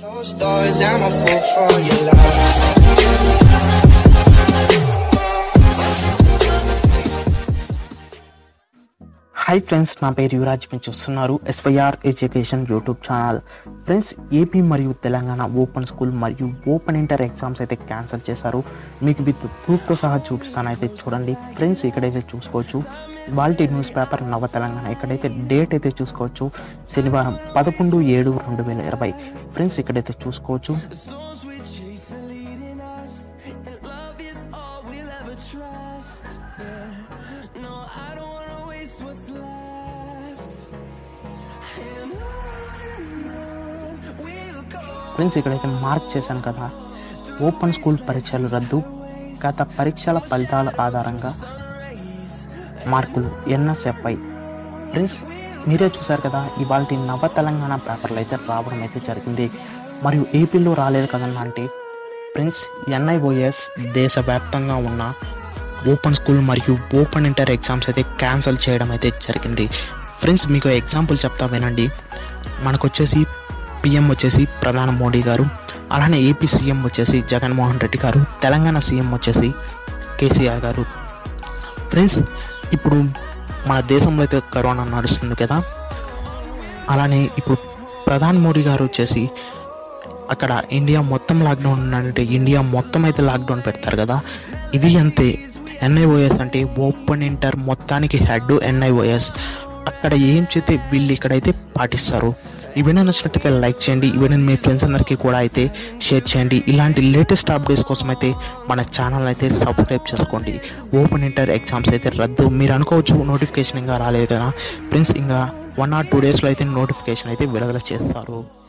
Closed doors, I'm a fool for your love. Hi friends నా పేరు యువరాజ్ మీరు చూస్తున్నారు SYR education YouTube channel friends AP మరియు Telangana open school మరియు ఓపెన్ ఇంటర్ ఎగ్జామ్స్ అయితే క్యాన్సిల్ చేశారు మీకు విత్ ప్రూఫ్తో సహా చూపిస్తాను అయితే చూడండి ఫ్రెండ్స్ ఇక్కడైతే చూసుకోవచ్చు వాల్టీ న్యూస్ పేపర్ నవ తెలంగాణ ఇక్కడైతే డేట్ అయితే చూసుకోవచ్చు శనివారం పదకొండు ఏడు రెండు వేల ఇరవై ఫ్రెండ్స్ ఇక్కడైతే చూసుకోవచ్చు ఫ్రెండ్స్ ఇక్కడైతే మార్క్ చేశాను కదా ఓపెన్ స్కూల్ పరీక్షలు రద్దు గత పరీక్షల ఫలితాల ఆధారంగా మార్కులు ఎన్ఎస్ఎఫ్ఐ ఫ్రెండ్స్ మీరే చూసారు కదా ఇవాళ నవ తెలంగాణ పేపర్లు అయితే రావడం అయితే జరిగింది మరియు ఏపీలో రాలేదు కదన్నా అంటే ఫ్రెండ్స్ ఎన్ఐఓఎస్ దేశవ్యాప్తంగా ఉన్న ఓపెన్ స్కూల్ మరియు ఓపెన్ ఇంటర్ ఎగ్జామ్స్ అయితే క్యాన్సిల్ చేయడం అయితే జరిగింది ఫ్రెండ్స్ మీకు ఎగ్జాంపుల్ చెప్తా వినండి మనకు వచ్చేసి పిఎం వచ్చేసి ప్రధాని మోడీ గారు అలానే ఏపీ సీఎం వచ్చేసి జగన్మోహన్ రెడ్డి గారు తెలంగాణ సీఎం వచ్చేసి కేసీఆర్ గారు ఫ్రెండ్స్ ఇప్పుడు మన దేశంలో అయితే కరోనా నడుస్తుంది కదా అలానే ఇప్పుడు ప్రధాని మోడీ గారు వచ్చేసి అక్కడ ఇండియా మొత్తం లాక్డౌన్ అంటే ఇండియా మొత్తం అయితే లాక్డౌన్ పెడతారు కదా ఇది అంతే ఎన్ఐఓఎస్ అంటే ఓపెన్ ఇంటర్ మొత్తానికి హెడ్ ఎన్ఐఓఎస్ అక్కడ ఏం చేస్తే వీళ్ళు ఇక్కడైతే పాటిస్తారు ఈ వీడియో నచ్చినట్టయితే లైక్ చేయండి ఈ వీడియోని మీ ఫ్రెండ్స్ అందరికీ కూడా అయితే షేర్ చేయండి ఇలాంటి లేటెస్ట్ అప్డేట్స్ కోసం అయితే మన ఛానల్ అయితే సబ్స్క్రైబ్ చేసుకోండి ఓపెన్ ఇంటర్ ఎగ్జామ్స్ అయితే రద్దు మీరు అనుకోవచ్చు నోటిఫికేషన్ ఇంకా రాలేదు కదా ఫ్రెండ్స్ ఇంకా వన్ ఆర్ టూ డేస్లో అయితే నోటిఫికేషన్ అయితే విడుదల చేస్తారు